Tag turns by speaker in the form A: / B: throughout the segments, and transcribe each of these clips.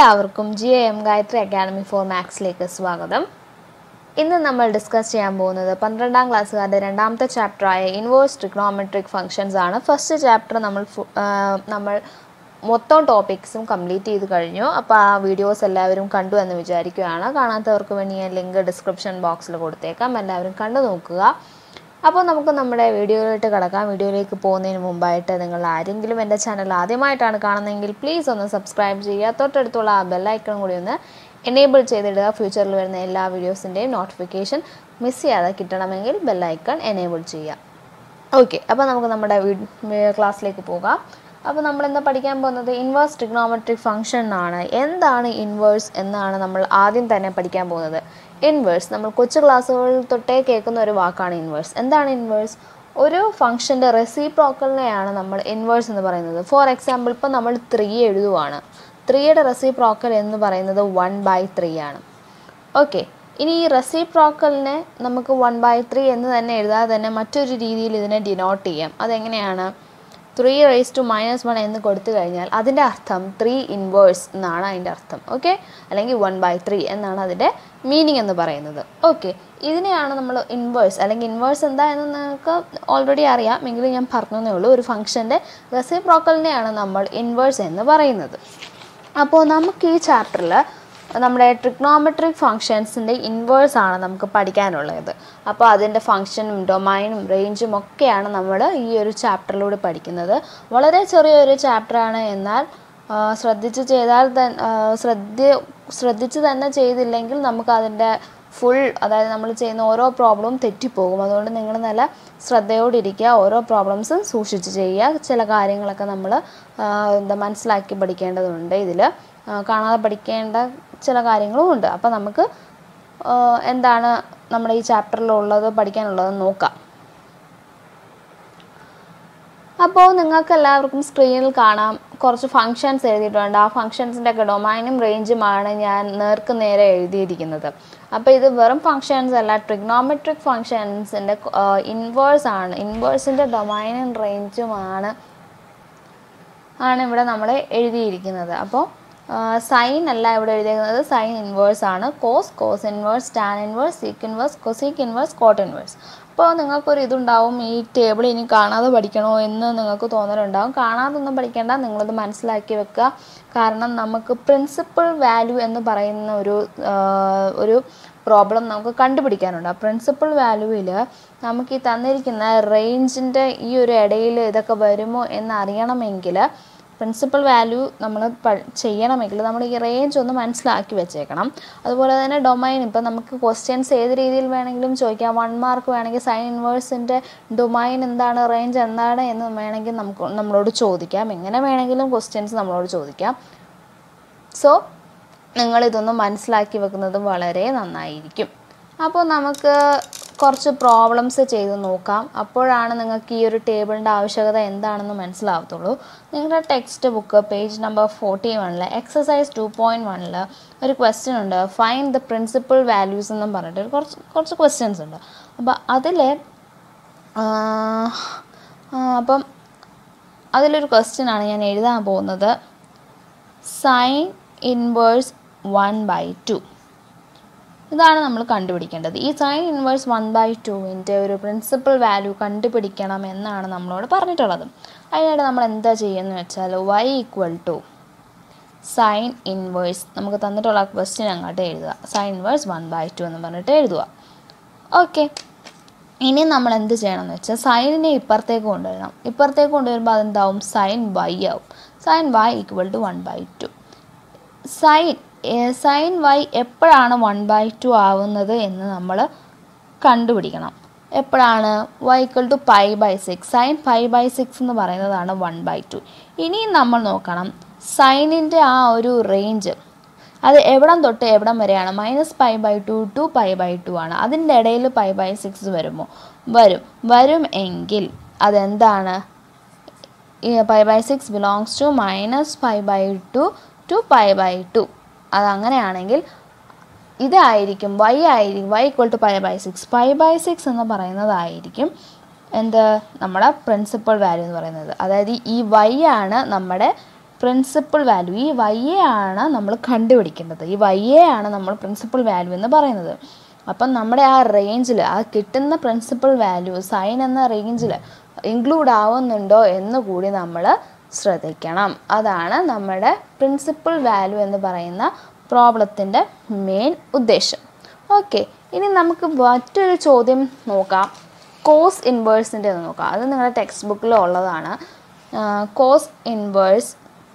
A: എല്ലാവർക്കും G M Gayathri academy for മാത്സിലേക്ക് സ്വാഗതം ഇന്ന് നമ്മൾ ഡിസ്കസ് ചെയ്യാൻ പോകുന്നത് പന്ത്രണ്ടാം ക്ലാസ്സുകാരുടെ രണ്ടാമത്തെ ചാപ്റ്ററായ ഇൻവേഴ്സ് ട്രിഗ്നോമെട്രിക് ഫങ്ഷൻസ് ആണ് ഫസ്റ്റ് ചാപ്റ്റർ നമ്മൾ ഫു- ആ, നമ്മൾ മൊത്തം ടോപ്പിക്സും കംപ്ലീറ്റ് ചെയ്ത് കഴിഞ്ഞു അപ്പോൾ ആ വീഡിയോസ് എല്ലാവരും കണ്ടു എന്ന് വിചാരിക്കുകയാണ് കാണാത്തവർക്ക് വേണ്ടി ഞാൻ ലിങ്ക് ഡിസ്ക്രിപ്ഷൻ ബോക്സിൽ കൊടുത്തേക്കാം എല്ലാവരും കണ്ടു നോക്കുക അപ്പോൾ നമുക്ക് നമ്മുടെ വീഡിയോയിലോട്ട് കിടക്കാം വീഡിയോയിലേക്ക് പോകുന്നതിന് മുമ്പായിട്ട് നിങ്ങൾ ആരെങ്കിലും എൻ്റെ ചാനൽ ആദ്യമായിട്ടാണ് കാണുന്നതെങ്കിൽ പ്ലീസ് ഒന്ന് സബ്സ്ക്രൈബ് ചെയ്യുക തൊട്ടടുത്തുള്ള ആ ബെല്ലൈക്കൺ കൂടി ഒന്ന് എനേബിൾ ചെയ്തിടുക ഫ്യൂച്ചറിൽ വരുന്ന എല്ലാ വീഡിയോസിൻ്റെയും നോട്ടിഫിക്കേഷൻ മിസ് ചെയ്യാതെ കിട്ടണമെങ്കിൽ ബെല്ലൈക്കൺ എനേബിൾ ചെയ്യുക ഓക്കെ അപ്പോൾ നമുക്ക് നമ്മുടെ ക്ലാസ്സിലേക്ക് പോകാം അപ്പോൾ നമ്മൾ എന്താ പഠിക്കാൻ പോകുന്നത് ഇൻവേഴ്സ് ട്രിഗ്നോമെട്രിക് ഫംഗ്ഷൻ ആണ് എന്താണ് ഇൻവേഴ്സ് എന്നാണ് നമ്മൾ ആദ്യം തന്നെ പഠിക്കാൻ പോകുന്നത് ഇൻവേഴ്സ് നമ്മൾ കൊച്ചു ക്ലാസ്സുകളിൽ തൊട്ടേ കേൾക്കുന്ന ഒരു വാക്കാണ് ഇൻവേഴ്സ് എന്താണ് ഇൻവേഴ്സ് ഒരു ഫംഗ്ഷൻ്റെ റെസിപ്രോക്കലിനെയാണ് നമ്മൾ ഇൻവേഴ്സ് എന്ന് പറയുന്നത് ഫോർ എക്സാമ്പിൾ ഇപ്പം നമ്മൾ ത്രീ എഴുതുവാണ് ത്രീയുടെ റെസിപ്രോക്കൽ എന്ന് പറയുന്നത് വൺ ബൈ ത്രീ ആണ് ഓക്കെ ഇനി ഈ റെസിപ്രോക്കലിനെ നമുക്ക് വൺ ബൈ ത്രീ എന്ന് തന്നെ എഴുതാതെ തന്നെ മറ്റൊരു രീതിയിൽ ഇതിനെ ഡിനോട്ട് ചെയ്യാം അതെങ്ങനെയാണ് three raise to minus one എന്ന് കൊടുത്തു കഴിഞ്ഞാൽ അതിൻ്റെ അർത്ഥം ത്രീ ഇൻവേഴ്സ് എന്നാണ് അതിൻ്റെ അർത്ഥം ഓക്കെ അല്ലെങ്കിൽ വൺ ബൈ ത്രീ എന്നാണ് അതിൻ്റെ മീനിങ് എന്ന് പറയുന്നത് ഓക്കെ ഇതിനെയാണ് നമ്മൾ ഇൻവേഴ്സ് അല്ലെങ്കിൽ ഇൻവേഴ്സ് എന്താ എന്ന് നിങ്ങൾക്ക് ഓൾറെഡി അറിയാം എങ്കിലും ഞാൻ പറഞ്ഞതേ ഉള്ളൂ ഒരു ഫംഗ്ഷൻ്റെ റെസിപ്രോക്കലിനെയാണ് നമ്മൾ ഇൻവേഴ്സ് എന്ന് പറയുന്നത് അപ്പോൾ നമുക്ക് ഈ ചാപ്റ്ററിൽ നമ്മുടെ ട്രിഗ്നോമെട്രിക് ഫങ്ഷൻസിൻ്റെ ഇൻവേഴ്സ് ആണ് നമുക്ക് പഠിക്കാനുള്ളത് അപ്പോൾ അതിൻ്റെ ഫങ്ഷനും ഡൊമൈനും റേഞ്ചും ഒക്കെയാണ് നമ്മൾ ഈ ഒരു ചാപ്റ്ററിലൂടെ പഠിക്കുന്നത് വളരെ ചെറിയൊരു ചാപ്റ്ററാണ് എന്നാൽ ആ, ശ്രദ്ധിച്ച് ചെയ്താൽ തന്നെ ശ്രദ്ധ ശ്രദ്ധിച്ച് തന്നെ ചെയ്തില്ലെങ്കിൽ നമുക്ക് അതിൻ്റെ ഫുൾ അതായത് നമ്മൾ ചെയ്യുന്ന ഓരോ പ്രോബ്ലവും തെറ്റിപ്പോകും അതുകൊണ്ട് നിങ്ങൾ നല്ല ശ്രദ്ധയോടിരിക്കുക ഓരോ പ്രോബ്ലംസും സൂക്ഷിച്ച് ചെയ്യുക ചില കാര്യങ്ങളൊക്കെ നമ്മൾ എന്താ മനസ്സിലാക്കി പഠിക്കേണ്ടതുണ്ട് ഇതിൽ കാണാതെ പഠിക്കേണ്ട ചില കാര്യങ്ങളും ഉണ്ട് അപ്പോൾ നമുക്ക് ആ, എന്താണ് നമ്മുടെ ഈ ചാപ്റ്ററിലുള്ളത് പഠിക്കാനുള്ളത് നോക്കാം അപ്പോൾ നിങ്ങൾക്ക് എല്ലാവർക്കും സ്ക്രീനിൽ കാണാം കുറച്ച് ഫങ്ഷൻസ് എഴുതിയിട്ടുണ്ട് ആ ഫങ്ഷൻസിൻ്റെ ഒക്കെ ഡൊമൈനും റേഞ്ചുമാണ് ഞാൻ നേർക്ക് നേരെ എഴുതിയിരിക്കുന്നത് അപ്പോൾ ഇത് വെറും ഫങ്ഷൻസ് അല്ല ട്രിഗ്നോമെട്രിക് ഫങ്ഷൻസിൻ്റെ ഇൻവേഴ്സ് ആണ് ഇൻവേഴ്സിൻ്റെ ഡൊമൈനും റേഞ്ചുമാണ് ആണ് ഇവിടെ നമ്മൾ എഴുതിയിരിക്കുന്നത് അപ്പോൾ സൈൻ അല്ല ഇവിടെ എഴുതിയിരിക്കുന്നത് സൈൻ ഇൻവേഴ്സ് ആണ് cos cos inverse tan inverse sec inverse cosec inverse cot inverse അപ്പോൾ നിങ്ങൾക്കൊരു ഇതുണ്ടാവും ഈ ടേബിൾ ഇനി കാണാതെ പഠിക്കണോ എന്ന് നിങ്ങൾക്ക് തോന്നലുണ്ടാവും കാണാതൊന്നും പഠിക്കേണ്ട നിങ്ങളത് മനസ്സിലാക്കി വെക്കുക കാരണം നമുക്ക് പ്രിൻസിപ്പൾ വാല്യൂ എന്ന് പറയുന്ന ഒരു ആ, ഒരു പ്രോബ്ലം നമുക്ക് കണ്ടുപിടിക്കാനുണ്ട് ആ പ്രിൻസിപ്പൾ വാല്യൂവിൽ നമുക്ക് ഈ തന്നിരിക്കുന്ന റേഞ്ചിൻ്റെ ഈ ഒരു ഇടയിൽ ഇതൊക്കെ വരുമോ എന്ന് അറിയണമെങ്കിൽ പ്രിൻസിപ്പൽ വാല്യൂ നമ്മൾ ചെയ്യണമെങ്കിൽ നമ്മൾ ഈ റേഞ്ച് ഒന്ന് മനസ്സിലാക്കി വെച്ചേക്കണം അതുപോലെ തന്നെ ഡൊമൈൻ ഇപ്പം നമുക്ക് ക്വസ്റ്റ്യൻസ് ഏത് രീതിയിൽ വേണമെങ്കിലും ചോദിക്കാം വൺ മാർക്ക് വേണമെങ്കിൽ സൈൻ ഇൻവേഴ്സിൻ്റെ ഡൊമൈൻ എന്താണ് റേഞ്ച് എന്താണ് എന്ന് വേണമെങ്കിൽ നമുക്ക് നമ്മളോട് ചോദിക്കാം എങ്ങനെ വേണമെങ്കിലും ക്വസ്റ്റ്യൻസ് നമ്മളോട് ചോദിക്കാം സോ നിങ്ങളിതൊന്ന് മനസ്സിലാക്കി വെക്കുന്നത് വളരെ നന്നായിരിക്കും അപ്പോൾ നമുക്ക് കുറച്ച് പ്രോബ്ലംസ് ചെയ്ത് നോക്കാം അപ്പോഴാണ് നിങ്ങൾക്ക് ഈ ഒരു ടേബിളിൻ്റെ ആവശ്യകത എന്താണെന്ന് മനസ്സിലാവത്തുള്ളൂ നിങ്ങളുടെ text book page number forty വണ്ണിൽ എക്സസൈസ് ടു പോയിൻറ്റ് വണ്ണിൽ ഒരു ക്വസ്റ്റ്യൻ ഉണ്ട് ഫൈൻ ദ പ്രിൻസിപ്പൽ വാല്യൂസ് എന്നും പറഞ്ഞിട്ട് ഒരു കുറച്ച് കുറച്ച് ക്വസ്റ്റ്യൻസ് ഉണ്ട് അപ്പോൾ അതിൽ അപ്പം അതിലൊരു ക്വസ്റ്റ്യൻ ആണ് ഞാൻ എഴുതാൻ പോകുന്നത് sine inverse one by two ഇതാണ് നമ്മൾ കണ്ടുപിടിക്കേണ്ടത് ഈ സൈൻ ഇൻവേഴ്സ് വൺ ബൈ ടുവിൻ്റെ ഒരു പ്രിൻസിപ്പൽ വാല്യൂ കണ്ടുപിടിക്കണം എന്നാണ് നമ്മളോട് പറഞ്ഞിട്ടുള്ളത് അതിനായിട്ട് നമ്മൾ എന്താ ചെയ്യുന്നത് വെച്ചാൽ y equal to sine inverse നമുക്ക് തന്നിട്ടുള്ള ക്വസ്റ്റ്യൻ അങ്ങോട്ട് എഴുതുക sine inverse one by two എന്ന് പറഞ്ഞിട്ട് എഴുതുക ഓക്കെ ഇനി നമ്മൾ എന്ത് ചെയ്യണം എന്ന് വെച്ചാൽ സൈനിനെ ഇപ്പുറത്തേക്ക് കൊണ്ടുവരണം ഇപ്പുറത്തേക്ക് കൊണ്ടുവരുമ്പോൾ അതെന്താവും സൈൻ വൈ ആവും sine y equal to one by two sine sine y എപ്പോഴാണ് വൺ ബൈ ടു ആവുന്നത് എന്ന് നമ്മൾ കണ്ടുപിടിക്കണം എപ്പോഴാണ് y equal to pi by six sine pi by six എന്ന് പറയുന്നതാണ് വൺ ബൈ ടു ഇനിയും നമ്മൾ നോക്കണം സൈനിൻ്റെ ആ ഒരു റേഞ്ച് അത് എവിടം തൊട്ട് എവിടം വരെയാണ് minus pi by two to pi by two ആണ് അതിൻ്റെ ഇടയിൽ പൈ ബൈ സിക്സ് വരുമോ വരും വരും എങ്കിൽ അതെന്താണ് pi by six belongs to minus pi by two to pi by two അതങ്ങനെയാണെങ്കിൽ ഇതായിരിക്കും വൈ ആയിരിക്കും y equal to pi by six pi by six എന്ന് പറയുന്നതായിരിക്കും എന്ത് നമ്മുടെ പ്രിൻസിപ്പൽ വാല്യൂ എന്ന് പറയുന്നത് അതായത് ഈ വൈ ആണ് നമ്മുടെ പ്രിൻസിപ്പിൾ വാല്യൂ ഈ വൈ എ ആണ് നമ്മൾ കണ്ടുപിടിക്കേണ്ടത് ഈ വൈ എ ആണ് നമ്മൾ പ്രിൻസിപ്പിൾ വാല്യൂ എന്ന് പറയുന്നത് അപ്പം നമ്മുടെ ആ റേഞ്ചിൽ ആ കിട്ടുന്ന പ്രിൻസിപ്പൽ വാല്യൂ സൈൻ എന്ന റേഞ്ചിൽ ഇൻക്ലൂഡ് ആവുന്നുണ്ടോ എന്ന് കൂടി നമ്മൾ ശ്രദ്ധിക്കണം അതാണ് നമ്മുടെ പ്രിൻസിപ്പൽ വാല്യൂ എന്ന് പറയുന്ന പ്രോബ്ലത്തിൻ്റെ മെയിൻ ഉദ്ദേശം ഓക്കെ ഇനി നമുക്ക് മറ്റൊരു ചോദ്യം നോക്കാം കോസ് ഇൻവേഴ്സിൻ്റെ നോക്കാം അത് നിങ്ങളുടെ ടെക്സ്റ്റ് ബുക്കിൽ ഉള്ളതാണ് cos inverse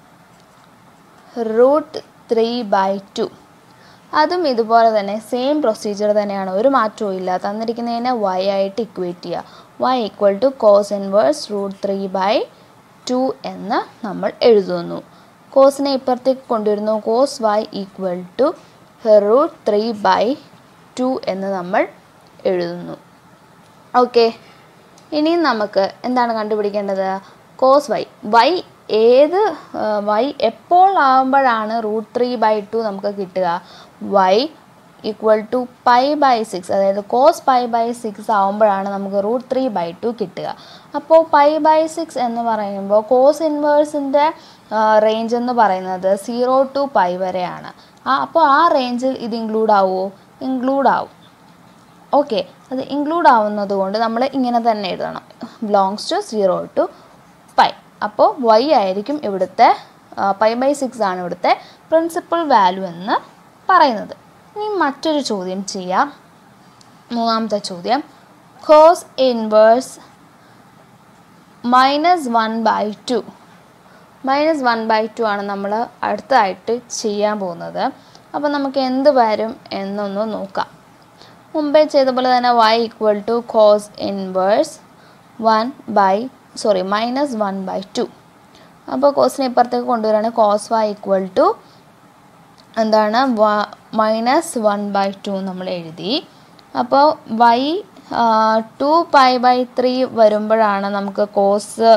A: root three by two അതും ഇതുപോലെ തന്നെ സെയിം പ്രൊസീജിയർ തന്നെയാണ് ഒരു മാറ്റവും ഇല്ല തന്നിരിക്കുന്നതിനെ വൈ ആയിട്ട് ഇക്വേറ്റ് ചെയ്യുക y equal to cos inverse root three by two എന്ന് നമ്മൾ എഴുതുന്നു കോസിനെ ഇപ്പുറത്തേക്ക് കൊണ്ടുവരുന്നു cos y equal to root three by two എന്ന് നമ്മൾ എഴുതുന്നു ഓക്കെ ഇനി നമുക്ക് എന്താണ് കണ്ടുപിടിക്കേണ്ടത് കോസ് വൈ വൈ ഏത് വൈ എപ്പോൾ ആകുമ്പോഴാണ് റൂട്ട് ത്രീ ബൈ ടു നമുക്ക് കിട്ടുക y equal to pi by six അതായത് കോസ് പൈ ബൈ സിക്സ് ആകുമ്പോഴാണ് നമുക്ക് റൂട്ട് ത്രീ ബൈ ടു കിട്ടുക അപ്പോൾ പൈ ബൈ സിക്സ് എന്ന് പറയുമ്പോൾ കോസ് ഇൻവേഴ്സിൻ്റെ റേഞ്ച് എന്ന് പറയുന്നത് സീറോ ടു പൈ വരെയാണ് ആ അപ്പോൾ ആ റേഞ്ചിൽ ഇത് ഇൻക്ലൂഡ് ആവുമോ ഇൻക്ലൂഡ് ആവും ഓക്കെ അത് ഇൻക്ലൂഡ് ആവുന്നത് കൊണ്ട് നമ്മൾ ഇങ്ങനെ തന്നെ എഴുതണം belongs to zero to pi അപ്പോൾ വൈ ആയിരിക്കും ഇവിടുത്തെ പൈ ബൈ സിക്സ് ആണ് ഇവിടുത്തെ പ്രിൻസിപ്പൽ വാല്യൂ എന്ന് പറയുന്നത് ഇനി മറ്റൊരു ചോദ്യം ചെയ്യാം മൂന്നാമത്തെ ചോദ്യം cos inverse minus one by two minus one by two ആണ് നമ്മൾ അടുത്തതായിട്ട് ചെയ്യാൻ പോകുന്നത് അപ്പോൾ നമുക്ക് എന്ത് വരും എന്നൊന്ന് നോക്കാം മുമ്പേ ചെയ്ത പോലെ തന്നെ y equal to cos inverse one by sorry minus one by two അപ്പോൾ കോസിനെ ഇപ്പുറത്തേക്ക് കൊണ്ടുവരികയാണെങ്കിൽ കോസ് വൈ ഈക്വൽ ടു എന്താണ് മൈനസ് വൺ ബൈ ടു നമ്മൾ എഴുതി അപ്പോൾ y two pi by three വരുമ്പോഴാണ് നമുക്ക് കോസ്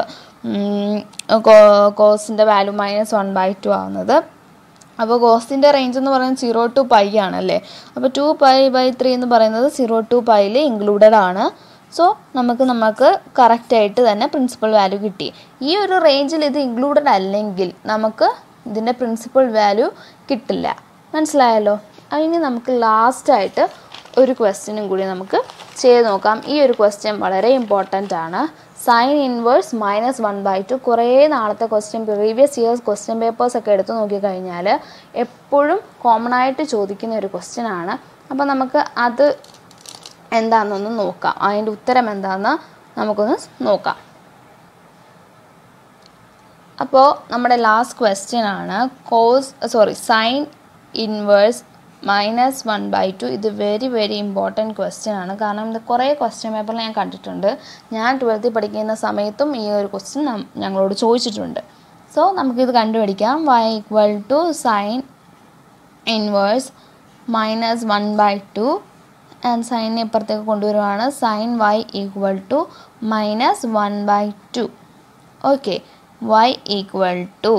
A: കോസിൻ്റെ value minus one by two ആവുന്നത് അപ്പോൾ കോസിൻ്റെ റേഞ്ച് എന്ന് പറയുന്നത് സീറോ ടു പൈ ആണല്ലേ അപ്പോൾ ടു പൈ ബൈ ത്രീ എന്ന് പറയുന്നത് സീറോ ടു പൈയിൽ ഇൻക്ലൂഡഡ് ആണ് സോ നമുക്ക് നമുക്ക് കറക്റ്റായിട്ട് തന്നെ പ്രിൻസിപ്പൽ വാല്യൂ കിട്ടി ഈ ഒരു റേഞ്ചിൽ ഇത് ഇൻക്ലൂഡഡ് അല്ലെങ്കിൽ നമുക്ക് ഇതിൻ്റെ പ്രിൻസിപ്പൽ വാല്യൂ കിട്ടില്ല മനസ്സിലായല്ലോ അതിന് നമുക്ക് ലാസ്റ്റായിട്ട് ഒരു ക്വസ്റ്റ്യനും കൂടി നമുക്ക് ചെയ്ത് നോക്കാം ഈ ഒരു ക്വസ്റ്റ്യൻ വളരെ ഇമ്പോർട്ടൻ്റ് ആണ് sine inverse minus one by two കുറേ നാളത്തെ question previous years question papers ഒക്കെ എടുത്ത് നോക്കിക്കഴിഞ്ഞാൽ എപ്പോഴും കോമൺ ആയിട്ട് ചോദിക്കുന്ന ഒരു ക്വസ്റ്റ്യൻ ആണ് അപ്പോൾ നമുക്ക് അത് എന്താണെന്നൊന്ന് നോക്കാം അതിൻ്റെ ഉത്തരം എന്താണെന്ന് നമുക്കൊന്ന് നോക്കാം അപ്പോൾ നമ്മുടെ ലാസ്റ്റ് ക്വസ്റ്റ്യൻ ആണ് cos sorry sine inverse minus one by two ഇത് വെരി വെരി ഇമ്പോർട്ടൻറ്റ് ക്വസ്റ്റ്യൻ ആണ് കാരണം ഇത് കുറേ ക്വസ്റ്റ്യൻ പേപ്പറിൽ ഞാൻ കണ്ടിട്ടുണ്ട് ഞാൻ ട്വൽത്തിൽ പഠിക്കുന്ന സമയത്തും ഈ ഒരു ക്വസ്റ്റ്യൻ ഞങ്ങളോട് ചോദിച്ചിട്ടുണ്ട് സോ നമുക്കിത് കണ്ടുപിടിക്കാം y equal to sine inverse minus one by two and സൈനിനെ ഇപ്പുറത്തേക്ക് കൊണ്ടുവരുവാണ് sine y equal to minus one by two okay y equal to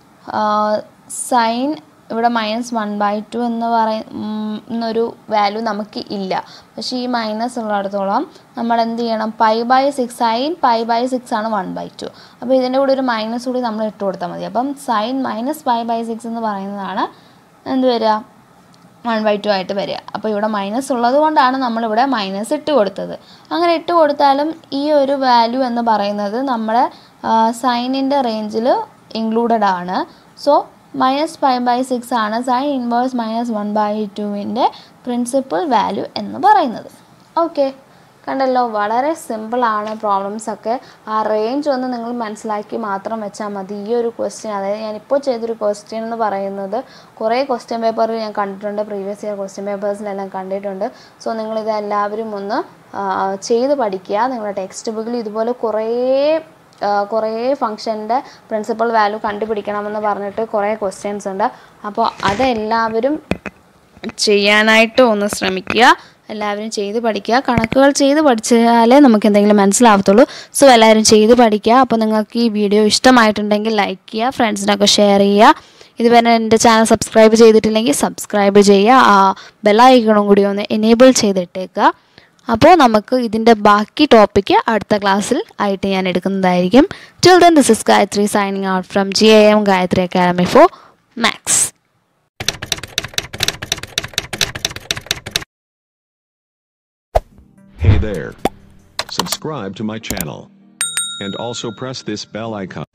A: sine ഇവിടെ മൈനസ് വൺ ബൈ ടു എന്ന് പറയുന്നൊരു വാല്യൂ നമുക്ക് ഇല്ല പക്ഷേ ഈ മൈനസ് ഉള്ളിടത്തോളം നമ്മൾ എന്ത് ചെയ്യണം pi by six sine pi by six ആണ് വൺ ബൈ ടു അപ്പോൾ ഇതിൻ്റെ കൂടെ ഒരു മൈനസ് കൂടി നമ്മൾ ഇട്ട് കൊടുത്താൽ മതി അപ്പം sine minus pi by six എന്ന് പറയുന്നതാണ് എന്ത് വരിക വൺ ബൈ ടു ആയിട്ട് വരിക അപ്പോൾ ഇവിടെ മൈനസ് ഉള്ളത് കൊണ്ടാണ് നമ്മളിവിടെ മൈനസ് ഇട്ട് കൊടുത്തത് അങ്ങനെ ഇട്ട് കൊടുത്താലും ഈ ഒരു വാല്യൂ എന്ന് പറയുന്നത് നമ്മുടെ സൈനിൻ്റെ റേഞ്ചിൽ ഇൻക്ലൂഡഡ് ആണ് so minus five by six ആണ് sine inverse minus one by ടുവിൻ്റെ പ്രിൻസിപ്പൽ വാല്യൂ എന്ന് പറയുന്നത് ഓക്കെ കണ്ടല്ലോ വളരെ സിമ്പിളാണ് പ്രോബ്ലംസ് ഒക്കെ ആ റേഞ്ച് ഒന്ന് നിങ്ങൾ മനസ്സിലാക്കി മാത്രം വെച്ചാൽ മതി ഈ ഒരു ക്വസ്റ്റ്യൻ അതായത് ഞാനിപ്പോൾ ചെയ്തൊരു ക്വസ്റ്റ്യൻ എന്ന് പറയുന്നത് കുറേ ക്വസ്റ്റ്യൻ പേപ്പറിൽ ഞാൻ കണ്ടിട്ടുണ്ട് പ്രീവിയസ് ഇയർ ക്വസ്റ്റ്യൻ പേപ്പേഴ്സിലെല്ലാം കണ്ടിട്ടുണ്ട് സോ നിങ്ങളിത് എല്ലാവരും ഒന്ന് ചെയ്ത് പഠിക്കുക നിങ്ങളുടെ ടെക്സ്റ്റ് ബുക്കിൽ ഇതുപോലെ കുറേ കുറേ ഫംഗ്ഷൻ്റെ പ്രിൻസിപ്പൽ വാല്യൂ കണ്ടുപിടിക്കണമെന്ന് പറഞ്ഞിട്ട് കുറേ ക്വസ്റ്റ്യൻസ് ഉണ്ട് അപ്പോൾ അതെല്ലാവരും ചെയ്യാനായിട്ട് ഒന്ന് ശ്രമിക്കുക എല്ലാവരും ചെയ്ത് പഠിക്കുക കണക്കുകൾ ചെയ്ത് പഠിച്ചാലേ നമുക്ക് എന്തെങ്കിലും മനസ്സിലാവത്തുള്ളൂ സോ എല്ലാവരും ചെയ്ത് പഠിക്കുക അപ്പോൾ നിങ്ങൾക്ക് ഈ വീഡിയോ ഇഷ്ടമായിട്ടുണ്ടെങ്കിൽ ലൈക്ക് ചെയ്യുക ഫ്രണ്ട്സിനൊക്കെ ഷെയർ ചെയ്യുക ഇതുവരെ എൻ്റെ ചാനൽ സബ്സ്ക്രൈബ് ചെയ്തിട്ടില്ലെങ്കിൽ സബ്സ്ക്രൈബ് ചെയ്യുക ആ ബെല്ലൈക്കണും കൂടി ഒന്ന് എനേബിൾ ചെയ്തിട്ടേക്കുക അപ്പോൾ നമുക്ക് ഇതിൻ്റെ ബാക്കി ടോപ്പിക്ക് അടുത്ത ക്ലാസ്സിൽ ആയിട്ട് ഞാൻ എടുക്കുന്നതായിരിക്കും till then this is Gayathri signing out from G A M Gayathri academy for maths
B: Hey there. Subscribe to my channel. And also press this bell icon.